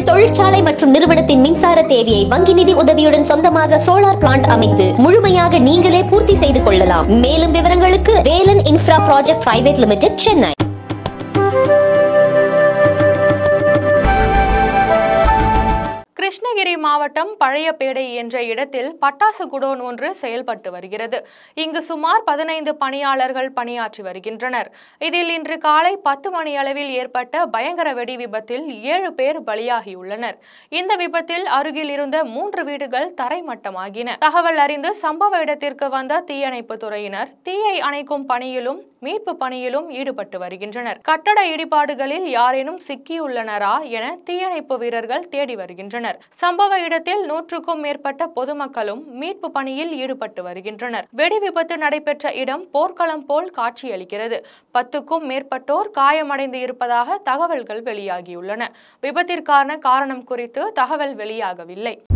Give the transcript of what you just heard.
தொழிற்சாலை மற்றும் நிறுவனத்தின் மின்சார தேவையை வங்கி நிதி உதவியுடன் சொந்தமாக சோலார் பிளான்ட் அமைத்து முழுமையாக நீங்களே பூர்த்தி செய்து கொள்ளலாம் மேலும் விவரங்களுக்கு Velan infra project private limited Chennai Krishnagiri மாவட்டம் பழையபேடை என்ற இடத்தில் பட்டாசு குடோன் ஒன்று செயல்பட்டு வருகிறது இங்கு சுமார் பதினைந்து பணியாளர்கள் பணியாற்றி வருகின்றனர் இதில் இன்று காலை பத்து மணி அளவில் ஏற்பட்ட பயங்கர வெடி விபத்தில் ஏழு பேர் பலியாகியுள்ளனர் இந்த விபத்தில் அருகில் இருந்த மூன்று வீடுகள் தரைமட்டமாகின தகவல் அறிந்து சம்பவ இடத்திற்கு வந்த தீயணைப்பு துறையினர் தீயை அணைக்கும் பணியிலும் மீட்பு பணியிலும் ஈடுபட்டு வருகின்றனர் கட்டட இடிபாடுகளில் யாரேனும் சிக்கியுள்ளனரா என தீயணைப்பு வீரர்கள் தேடி வருகின்றனர் சம்பவ இடத்தில் நூற்றுக்கும் மேற்பட்ட பொதுமக்களும் மீட்பு பணியில் ஈடுபட்டு வருகின்றனர் வெடி விபத்து நடைபெற்ற இடம் போர்க்களம் போல் காட்சியளிக்கிறது பத்துக்கும் மேற்பட்டோர் காயமடைந்து இருப்பதாக தகவல்கள் வெளியாகியுள்ளன விபத்திற்கான காரணம் குறித்து தகவல் வெளியாகவில்லை